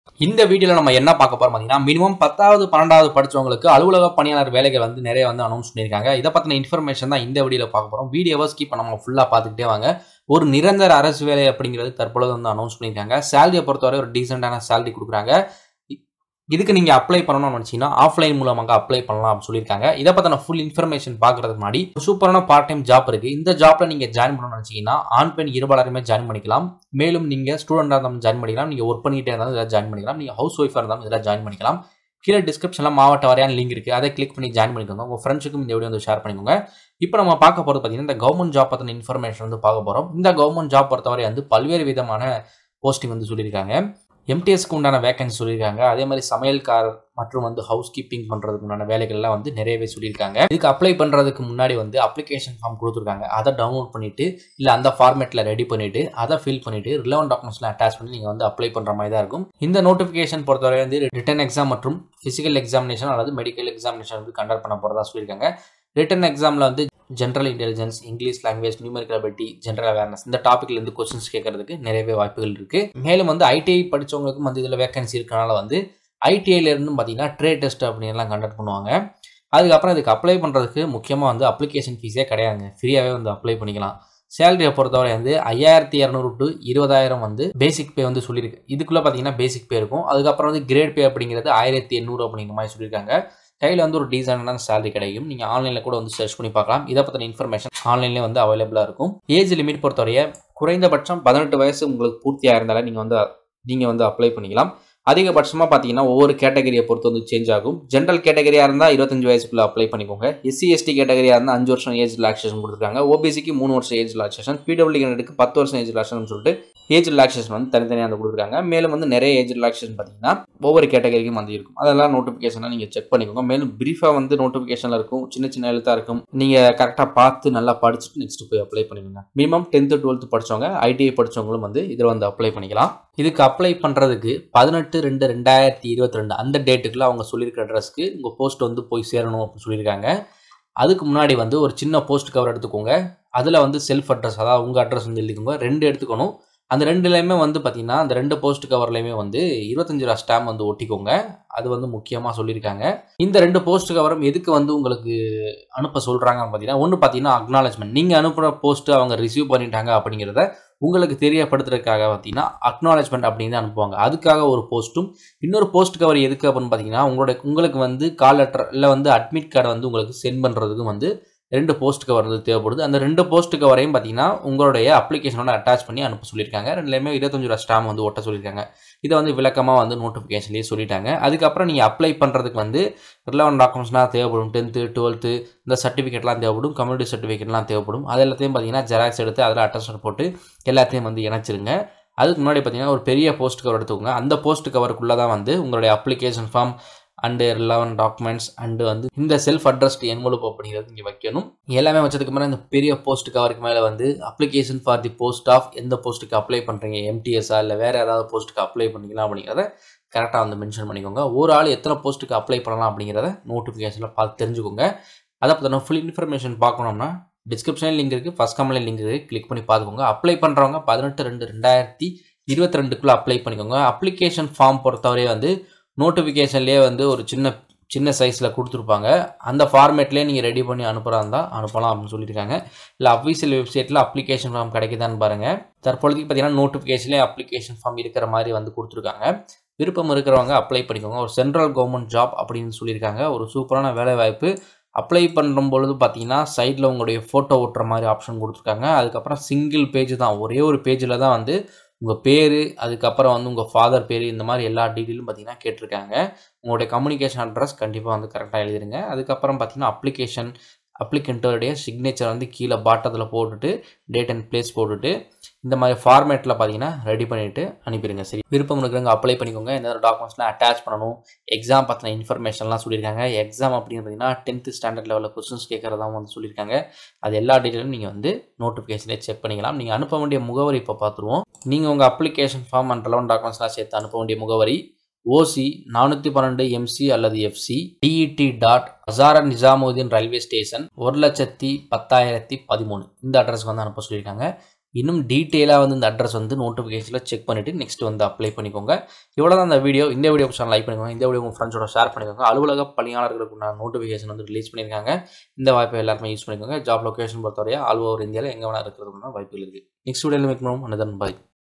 இந்த வீடியோவில் நம்ம என்ன பார்க்க போறோம் பார்த்தீங்கன்னா மினிமம் பத்தாவது பன்னெண்டாவது படிச்சவங்களுக்கு அலுவலக பணியாளர் வேலைகள் வந்து நிறைய வந்து அனௌன்ஸ் பண்ணியிருக்காங்க இதை பற்றின இன்ஃபர்மேஷன் தான் இந்த வீடியோவில் பார்க்க போகிறோம் வீடியோவை ஸ்கிப் பண்ணாம ஃபுல்லாக பார்த்துக்கிட்டே வாங்க ஒரு நிரந்தர அரசு வேலை அப்படிங்கிறது தற்பொழுது வந்து அனௌன்ஸ் பண்ணியிருக்காங்க சேலரியை பொறுத்தவரை ஒரு டீசெண்டான சேலரி கொடுக்குறாங்க இதுக்கு நீங்கள் அப்ளை பண்ணணும்னு நினச்சிங்கன்னா ஆஃப்லைன் மூலமாக அப்ளை பண்ணலாம் அப்படின்னு சொல்லியிருக்காங்க இதை பற்றின ஃபுல் இன்ஃபர்மேஷன் பார்க்கறதுக்கு முன்னாடி ஒரு சூப்பரான பார்ட் டைம் ஜாப் இருக்குது இந்த ஜாப்பில் நீங்கள் ஜாயின் பண்ணணும்னு நினச்சிங்கன்னா ஆண் பெண் இருபாலருமே ஜாயின் பண்ணிக்கலாம் மேலும் நீங்கள் ஸ்டூடெண்டாக இருந்தாலும் ஜாயின் பண்ணிக்கலாம் நீங்கள் ஒர்க் பண்ணிகிட்டே இருந்தாலும் இதில் ஜாயின் பண்ணிக்கலாம் நீங்கள் ஹவுஸ் ஒய்ஃபாக இருந்தாலும் இதில் ஜாயின் பண்ணிக்கலாம் கீழே டிஸ்கிரிப்ஷனில் மாவட்ட வரையான லிங்க் இருக்குது அதை கிளிக் பண்ணி ஜாயின் பண்ணிக்கோங்க உங்கள் ஃப்ரெண்ட்ஸுக்கும் இந்த வீடியோ வந்து ஷேர் பண்ணிக்கோங்க இப்போ நம்ம பார்க்க போகிறது பார்த்தீங்கன்னா இந்த கவர்மெண்ட் ஜாப் பற்றின இன்ஃபர்மேஷன் வந்து பார்க்க போகிறோம் இந்த கவர்மெண்ட் ஜாப் பொறுத்தவரை வந்து பல்வேறு விதமான போஸ்டிங் வந்து சொல்லியிருக்காங்க எம்டிஎஸ்க்கு உண்டான வேகன்சி சொல்லியிருக்காங்க அதே மாதிரி சமையல்காரர் மற்றும் வந்து ஹவுஸ் கீப்பிங் பண்ணுறதுக்கு உண்டான வேலைகள்லாம் வந்து நிறையவே சொல்லியிருக்காங்க இதுக்கு அப்ளை பண்ணுறதுக்கு முன்னாடி வந்து அப்ளிகேஷன் ஃபார்ம் கொடுத்துருக்காங்க அதை டவுன்லோட் பண்ணிவிட்டு இல்லை அந்த ஃபார்மேட்டில் ரெடி பண்ணிவிட்டு அதை ஃபில் பண்ணிவிட்டு ரிலவன் டாக்குமெண்ட்ஸ்லாம் அட்டாச் பண்ணி நீங்கள் வந்து அப்ளை பண்ணுற மாதிரி தான் இருக்கும் இந்த நோட்டிஃபிகேஷன் பொறுத்தவரை வந்து ரிட்டன் எக்ஸாம் மற்றும் ஃபிசிக்கல் எக்ஸாமினேஷன் அல்லது மெடிக்கல் எக்ஸாமினேஷன் வந்து கண்டக்ட் பண்ண போகிறதா சொல்லியிருக்காங்க ரிட்டன் எக்ஸாமில் வந்து general intelligence English language numerical ability general awareness இந்த டாப்பிக்ல இருந்து கொஸ்டின்ஸ் கேட்கறதுக்கு நிறையவே வாய்ப்புகள் இருக்கு மேலும் வந்து ஐடிஐ படிச்சவங்களுக்கும் வந்து இதில் வேகன்சி இருக்கனால வந்து ஐடிஐல இருந்தும் பார்த்தீங்கன்னா ட்ரேட் டெஸ்ட் அப்படின்லாம் கண்டக்ட் பண்ணுவாங்க அதுக்கப்புறம் இதுக்கு அப்ளை பண்ணுறதுக்கு முக்கியமாக வந்து அப்ளிகேஷன் ஃபீஸே கிடையாதுங்க ஃப்ரீயாகவே வந்து அப்ளை பண்ணிக்கலாம் சேலரியை பொறுத்தவரை வந்து ஐயாயிரத்தி இரநூறு டு இருபதாயிரம் வந்து பேசிக் பே வந்து சொல்லியிருக்கு இதுக்குள்ளே பார்த்தீங்கன்னா பேசிக் பே இருக்கும் அதுக்கப்புறம் வந்து கிரேட் பே அப்படிங்கிறது ஆயிரத்தி எண்ணூறு அப்படிங்கிற மாதிரி சொல்லியிருக்காங்க கையில் வந்து ஒரு டீசெண்டான சேலரி கிடைக்கும் நீங்கள் ஆன்லைனில் கூட வந்து சர்ச் பண்ணி பார்க்கலாம் இதை பற்றின இன்ஃபர்மேஷன் ஆன்லைன்லேயே வந்து அவைலபிளாக இருக்கும் ஏஜ் லிமிட் பொறுத்தவரைய குறைந்தபட்சம் பதினெட்டு வயசு உங்களுக்கு பூர்த்தியாக இருந்தாலே நீங்கள் வந்து நீங்கள் வந்து அப்ளை பண்ணிக்கலாம் அதிகபட்சமாக பார்த்தீங்கன்னா ஒவ்வொரு கேட்டகரியை பொறுத்து வந்து சேஞ்ச் ஆகும் ஜென்ரல் கேட்டகரியாக இருந்தால் இருபத்தஞ்சு வயசுக்குள்ள அப்ளை பண்ணிக்கோங்க எஸ்சி எஸ்டி கேட்டகரியாக இருந்தால் அஞ்சு வருஷம் ஏஜ் ரிலாக்ஸேஷன் கொடுத்துருக்காங்க ஓபிசிக்கு மூணு வருஷம் ஏஜ் ரிலாக்ஸேஷன் பிடபிள்யூ கேண்டடுக்கு பத்து வருஷம் ஏஜ் ரிலாக்ஸேஷன் சொல்லிட்டு ஏஜ் ரிலாக்ஸேஷன் வந்து தனித்தனியாக வந்து கொடுத்துருக்காங்க மேலும் வந்து நிறைய ஏஜ் ரிலாக்ஸேஷன் பார்த்தீங்கன்னா ஒவ்வொரு கேட்டகரிக்கும் வந்து இருக்கும் அதெல்லாம் நோட்டிஃபிகேஷனாக நீங்கள் செக் பண்ணிக்கோங்க மேலும் ப்ரீஃபாக வந்து நோட்டிஃபிகேஷனில் இருக்கும் சின்ன சின்ன எழுத்தாக இருக்கும் நீங்கள் கரெக்டாக பார்த்து நல்லா படிச்சுட்டு நெக்ஸ்ட் போய் அப்ளை பண்ணிக்கோங்க மினிமம் டென்த்து டுவெல்த்து படித்தவங்க ஐடிஐ படித்தவங்களும் வந்து இதில் வந்து அப்ளை பண்ணிக்கலாம் இதுக்கு அப்ளை பண்ணுறதுக்கு பதினெட்டு ரெண்டு ரெண்டாயிரத்தி இருபத்தி ரெண்டு அந்த டேட்டுக்குள்ள அவங்க சொல்லியிருக்கிற அட்ரஸ்க்கு உங்கள் போஸ்ட் வந்து போய் சேரணும் அப்படின்னு சொல்லியிருக்காங்க அதுக்கு முன்னாடி வந்து ஒரு சின்ன போஸ்ட் கவர் எடுத்துக்கோங்க அதில் வந்து செல்ஃப் அட்ரஸ் அதாவது உங்கள் அட்ரஸ் வந்து எழுதிக்கோங்க ரெண்டு எடுத்துக்கணும் அந்த ரெண்டுலேயுமே வந்து பார்த்தீங்கன்னா அந்த ரெண்டு போஸ்ட் கவர்லையுமே வந்து இருபத்தஞ்சு ரூபா ஸ்டாம்ப் வந்து ஒட்டிக்கோங்க அது வந்து முக்கியமாக சொல்லியிருக்காங்க இந்த ரெண்டு போஸ்ட் கவரும் எதுக்கு வந்து உங்களுக்கு அனுப்ப சொல்கிறாங்கன்னு பார்த்தீங்கன்னா ஒன்று பார்த்தீங்கன்னா அக்னாலஜ்மெண்ட் நீங்கள் அனுப்புகிற போஸ்ட்டு அவங்க ரிசீவ் பண்ணிட்டாங்க அப்படிங்கிறத உங்களுக்கு தெரியப்படுத்துறதுக்காக பார்த்தீங்கன்னா அக்னாலஜ்மெண்ட் அப்படின்னு தான் அனுப்புவாங்க அதுக்காக ஒரு போஸ்ட்டும் இன்னொரு போஸ்ட் கவர் எதுக்கு அப்படின்னு பார்த்தீங்கன்னா உங்களோட உங்களுக்கு வந்து கால் லெட்டர் இல்லை வந்து அட்மிட் கார்டை வந்து உங்களுக்கு சென்ட் பண்ணுறதுக்கும் வந்து ரெண்டு போஸ்ட் கவர் வந்து தேவைப்படுது அந்த ரெண்டு போஸ்ட் கவரையும் பார்த்தீங்கன்னா உங்களுடைய அப்ளிகேஷனோட அட்டாச் பண்ணி அனுப்ப சொல்லியிருக்காங்க ரெண்டுலேயுமே இருபத்தஞ்சு ரூபா ஸ்டாம்ப் வந்து ஒட்ட சொல்லியிருக்காங்க இதை வந்து விளக்கமாக வந்து நோட்டிஃபிகேஷன்லேயே சொல்லிட்டாங்க அதுக்கப்புறம் நீங்கள் அப்ளை பண்ணுறதுக்கு வந்து ரிலவன் டாக்குமெண்ட்ஸ்லாம் தேவைப்படும் டென்த்து டுவெல்த்து இந்த சர்டிஃபிகேட்லாம் தேவைப்படும் கம்யூனிட்டி சர்டிஃபிகேட்லாம் தேவைப்படும் அது எல்லாத்தையும் பார்த்தீங்கன்னா ஜெராக்ஸ் எடுத்து அதில் அட்டஸ்டர் போட்டு எல்லாத்தையும் வந்து இணைச்சிருங்க அதுக்கு முன்னாடி பார்த்தீங்கன்னா ஒரு பெரிய போஸ்ட் கவர் எடுத்துக்கோங்க அந்த போஸ்ட் கவருக்குள்ளே தான் வந்து உங்களுடைய application form and relevant documents and வந்து இந்த செல்ஃப் அட்ரஸ்ட் என்வலப் அப்படிங்கிறது இங்கே வைக்கணும் எல்லாமே வச்சதுக்கு மேலே இந்த பெரிய போஸ்ட் கவருக்கு மேலே வந்து application for the post of எந்த போஸ்ட்டுக்கு அப்ளை பண்ணுறீங்க எம்டிஎஸ்ஆ இல்லை வேறு ஏதாவது போஸ்ட்டுக்கு அப்ளை பண்ணிக்கலாம் அப்படிங்கிறத கரெக்டாக வந்து மென்ஷன் பண்ணிக்கோங்க ஒரு ஆள் எத்தனை போஸ்ட்டுக்கு அப்ளை பண்ணலாம் அப்படிங்கிறத நோட்டிஃபிகேஷனில் பார்த்து தெரிஞ்சுக்கோங்க அதை பற்றின ஃபுல் இன்ஃபர்மேஷன் பார்க்கணும்னா டிஸ்கிரிப்ஷனில் லிங்க் இருக்குது ஃபஸ்ட் கமெண்ட்ல லிங்க் இருக்குது கிளிக் பண்ணி பார்த்துக்கோங்க அப்ளை பண்ணுறவங்க பதினெட்டு ரெண்டு ரெண்டாயிரத்தி இருபத்தி ரெண்டுக்குள்ளே அப்ளை பண்ணிக்கோங்க அப்ளிகேஷன் ஃபார்ம் பொறுத்தவரை வந்து நோட்டிஃபிகேஷன்லேயே வந்து ஒரு சின்ன சின்ன சைஸில் கொடுத்துருப்பாங்க அந்த ஃபார்மேட்லேயே நீங்கள் ரெடி பண்ணி அனுப்புகிறா இருந்தால் அனுப்பலாம் அப்படின்னு சொல்லியிருக்காங்க இல்லை அஃபீஷியல் வெப்சைட்டில் அப்ளிகேஷன் ஃபார்ம் கிடைக்குதான்னு பாருங்கள் தற்பொழுதுக்கு பார்த்தீங்கன்னா நோட்டிஃபிகேஷன்லேயே அப்ளிகேஷன் ஃபார்ம் இருக்கிற மாதிரி வந்து கொடுத்துருக்காங்க விருப்பம் இருக்கிறவங்க அப்ளை பண்ணிக்கோங்க ஒரு சென்ட்ரல் கவர்மெண்ட் ஜாப் அப்படின்னு சொல்லியிருக்காங்க ஒரு சூப்பரான வேலை வாய்ப்பு அப்ளை பண்ணும் பொழுது பார்த்தீங்கன்னா சைடில் உங்களுடைய ஃபோட்டோ ஓட்டுற மாதிரி ஆப்ஷன் கொடுத்துருக்காங்க அதுக்கப்புறம் சிங்கிள் பேஜ் தான் ஒரே ஒரு பேஜில் தான் வந்து உங்கள் பேர் அதுக்கப்புறம் வந்து உங்கள் ஃபாதர் பேர் இந்த மாதிரி எல்லா டீட்டெயிலும் பார்த்தீங்கன்னா கேட்டிருக்காங்க உங்களுடைய கம்யூனிகேஷன் அட்ரஸ் கண்டிப்பாக வந்து கரெக்டாக எழுதிருங்க அதுக்கப்புறம் பார்த்தீங்கன்னா அப்ளிகேஷன் அப்ளிகண்ட்டோடைய சிக்னேச்சர் வந்து கீழே பாட்டத்தில் போட்டுட்டு டேட் அண்ட் பிளேஸ் போட்டுட்டு இந்த மாதிரி ஃபார்மேட்டில் பார்த்தீங்கன்னா ரெடி பண்ணிவிட்டு அனுப்பிடுங்க சரி விருப்பம் இருக்கிறவங்க அப்ளை பண்ணிக்கோங்க எந்த டாக்குமெண்ட்ஸ்லாம் அட்டாச் பண்ணணும் எக்ஸாம் பற்றின இன்ஃபர்மேஷன்லாம் சொல்லியிருக்காங்க எக்ஸாம் அப்படின்னு பார்த்தீங்கன்னா டென்த்து ஸ்டாண்டர்ட் லெவலில் கொஸ்டின்ஸ் கேட்குறதாவும் வந்து சொல்லியிருக்காங்க அது எல்லா டீட்டெயிலும் நீங்கள் வந்து நோட்டிஃபிகேஷனே செக் பண்ணிக்கலாம் நீங்கள் அனுப்ப வேண்டிய முகவரி இப்போ பார்த்துருவோம் நீங்கள் உங்கள் அப்ளிகேஷன் ஃபார்ம் அண்ட் ரெலவன் டாக்குமெண்ட்ஸ்லாம் சேர்த்து அனுப்ப வேண்டிய முகவரி ஓசி நானூற்றி பன்னெண்டு எம்சி அல்லது எஃப்சி டிஇடி டாட் அசார நிசாமுதீன் ரயில்வே ஸ்டேஷன் ஒரு லட்சத்தி பத்தாயிரத்தி பதிமூணு இந்த அட்ரஸ்க்கு வந்து அனுப்ப சொல்லியிருக்காங்க இன்னும் டீட்டெயிலாக வந்து இந்த அட்ரஸ் வந்து நோட்டிஃபிகேஷனில் செக் பண்ணிவிட்டு நெக்ஸ்ட் வந்து அப்ளை பண்ணிக்கோங்க இவ்வளோ தான் இந்த வீடியோ இந்த வீடியோ சேனல் லைக் பண்ணிக்கோங்க இந்த வீடியோ உங்கள் ஃப்ரெண்ட்ஸோட ஷேர் பண்ணிக்கோங்க அலுவலக பணியாளர்களுக்கு நான் நோட்டிஃபிகேஷன் வந்து ரிலீஸ் பண்ணியிருக்காங்க இந்த வாய்ப்பை எல்லாருமே யூஸ் பண்ணிக்கோங்க ஜாப் லொக்கேஷன் பொறுத்தவரையா ஆல் ஓவர் இந்தியாவில் எங்கே வேணா இருக்கிறதுனா வாய்ப்புகள் இருக்குது நெக்ஸ்ட் வீடியோவில் மேக் பண்ணுவோம் அனதன் பாய்